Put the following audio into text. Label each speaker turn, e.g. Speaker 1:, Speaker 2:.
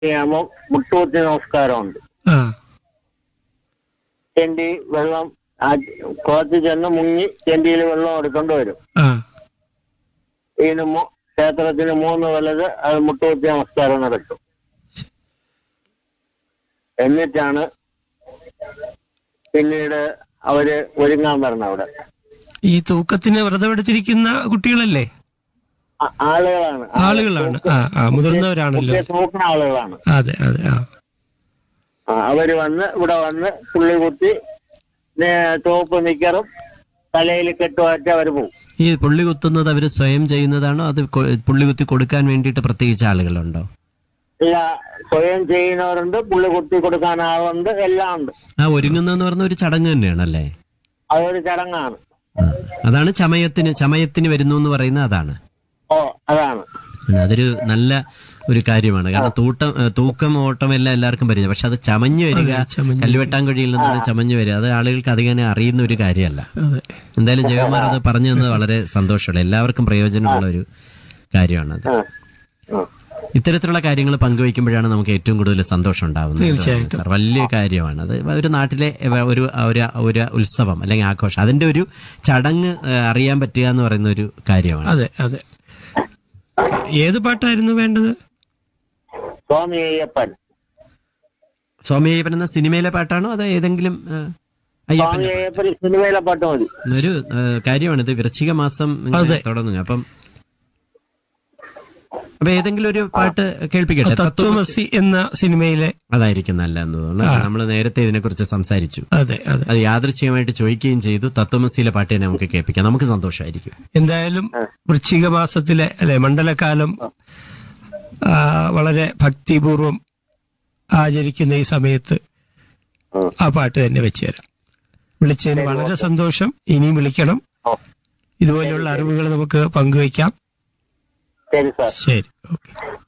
Speaker 1: ചെയ്യുമ്പോൾ മുട്ടൂത്തി നമസ്കാരമുണ്ട്
Speaker 2: ആ
Speaker 1: ചെണ്ടി വെള്ളം ആ കുളത്തിൽ ചെന്ന് മുങ്ങി ചെണ്ടിയിൽ വെള്ളം എടുക്കൊണ്ട് വരും
Speaker 2: ആ
Speaker 1: ഇതിന് മൂ- ക്ഷേത്രത്തിന് മൂന്ന് വലത് അത് മുട്ടൂത്തി നമസ്കാരം നടക്കും എന്നിട്ടാണ് പിന്നീട് അവര് ഒരുങ്ങാൻ വരണം അവിടെ
Speaker 2: ഈ തൂക്കത്തിന് വ്രതമെടുത്തിരിക്കുന്ന കുട്ടികളല്ലേ
Speaker 1: ആ- ആളുകളാണ്
Speaker 2: ആളുകളാണ് ആ ആ മുതിർന്നവരാണല്ലോ
Speaker 1: കുട്ടിയെ നോക്കുന്ന ആളുകളാണ്
Speaker 2: അതെ അതെ ആ
Speaker 1: ആ, അവര് വന്ന് ഇവിടെ വന്ന് പുള്ളി കുത്തി നേ- ചുവപ്പ് നിക്കറും തലയിൽ കെട്ടുമാറ്റി അവര് പോകും
Speaker 3: ഈ പുള്ളി കുത്തുന്നത് അവർ സ്വയം ചെയ്യുന്നതാണോ അത് കൊ- പുള്ളി കുത്തി കൊടുക്കാൻ വേണ്ടിയിട്ട് പ്രത്യേകിച്ച് ആളുകളുണ്ടോ
Speaker 1: ഇല്ല സ്വയം ചെയ്യുന്നവരുണ്ട് പുള്ളി കുത്തി കൊടുക്കാൻ ആളുണ്ട് എല്ലാം ഉണ്ട്
Speaker 3: ആ ഒരുങ്ങുന്നതെന്ന് പറഞ്ഞ ഒരു ചടങ്ങ് തന്നെയാണല്ലേ
Speaker 1: അതൊരു ചടങ്ങാണ്
Speaker 3: ആ. അതാണ് ചമയത്തിന് ചമയത്തിന് വരുന്നു എന്ന് പറയുന്നത് അതാണ്
Speaker 1: ഓ അതാണ്
Speaker 3: ആണ്. അതൊരു നല്ല ഒരു കാര്യമാണ് കാരണം തൂട്ടം ഏ, തൂക്കം ഓട്ടം എല്ലാം എല്ലാവർക്കും പരിചയം പക്ഷെ അത് ചമഞ്ഞു വരിക
Speaker 2: അതെ, ചമഞ്ഞ്
Speaker 3: കല്ലുവെട്ടാൻകുഴിയിൽ നിന്നാണ് ചമഞ്ഞു വരിക അത് ആളുകൾക്ക് അധികം അറിയുന്ന ഒരു കാര്യമല്ല
Speaker 2: അതെ
Speaker 3: എന്തായാലും ജയകുമാർ അത് പറഞ്ഞു തന്നത് വളരെ സന്തോഷമുള്ള എല്ലാവർക്കും പ്രയോജനമുള്ള ഒരു കാര്യമാണത്
Speaker 1: ആ. ആ.
Speaker 3: ഇത്തരത്തിലുള്ള കാര്യങ്ങൾ പങ്കുവയ്ക്കുമ്പോഴാണ് നമുക്ക് ഏറ്റവും കൂടുതൽ സന്തോഷം ഉണ്ടാവുന്നത്
Speaker 2: തീർച്ചയായിട്ടും.
Speaker 3: സാർ വലിയ കാര്യമാണ് അത് ഒരു നാട്ടിലെ ഒരു ഒരു ഒരു ഉത്സവം അല്ലെങ്കിൽ ആഘോഷം അതിന്റെ ഒരു ചടങ്ങ് ഏ, അറിയാൻ പറ്റുക എന്ന് പറയുന്ന ഒരു കാര്യമാണ്
Speaker 2: അതെ അതെ ഏത് പാട്ടായിരുന്നു വേണ്ടത്
Speaker 1: സ്വാമി അയ്യപ്പൻ
Speaker 3: സ്വാമി അയ്യപ്പൻ എന്ന സിനിമയിലെ പാട്ടാണോ അതോ ഏതെങ്കിലും ഏ, അയ്യപ്പൻ
Speaker 1: സ്വാമി അയ്യപ്പൻ സിനിമയിലെ പാട്ട് മതി
Speaker 3: ഒരു ഏ, കാര്യമാണ് ഇത് വൃശ്ചിക മാസം ഇങ്ങനെ
Speaker 2: അതെ.
Speaker 3: തുടങ്ങുക അപ്പം അപ്പൊ ഏതെങ്കിലും ഒരു പാട്ട് കേൾപ്പിക്കട്ടെ തത്വമസി
Speaker 2: തത്വമസി എന്ന സിനിമയിലെ
Speaker 3: അതായിരിക്കും നല്ലതെന്ന് തോന്നുന്നു നമ്മൾ നേരത്തെ ഇതിനെക്കുറിച്ച് സംസാരിച്ചു
Speaker 2: അതെ അതെ
Speaker 3: അത് യാദൃച്ഛികമായിട്ട് ചോദിക്കുകയും ചെയ്തു തത്വമസിയിലെ പാട്ട് തന്നെ നമുക്ക് കേൾപ്പിക്കാം നമുക്ക് സന്തോഷമായിരിക്കും
Speaker 2: എന്തായാലും വൃശ്ചിക മാസത്തിലെ അല്ലെ മണ്ഡലകാലം ആ, വളരെ ഭക്തിപൂർവം ആചരിക്കുന്ന ഈ സമയത്ത്
Speaker 1: ഉം.
Speaker 2: ആ പാട്ട് തന്നെ വെച്ചു തരാം വിളിച്ചതിന് വളരെ സന്തോഷം ഇനിയും വിളിക്കണം
Speaker 1: ഓ,
Speaker 2: ഇതുപോലെയുള്ള അറിവുകൾ നമുക്ക് പങ്കുവയ്ക്കാം
Speaker 1: ശരി സാർ
Speaker 2: ശരി ഓക്കെ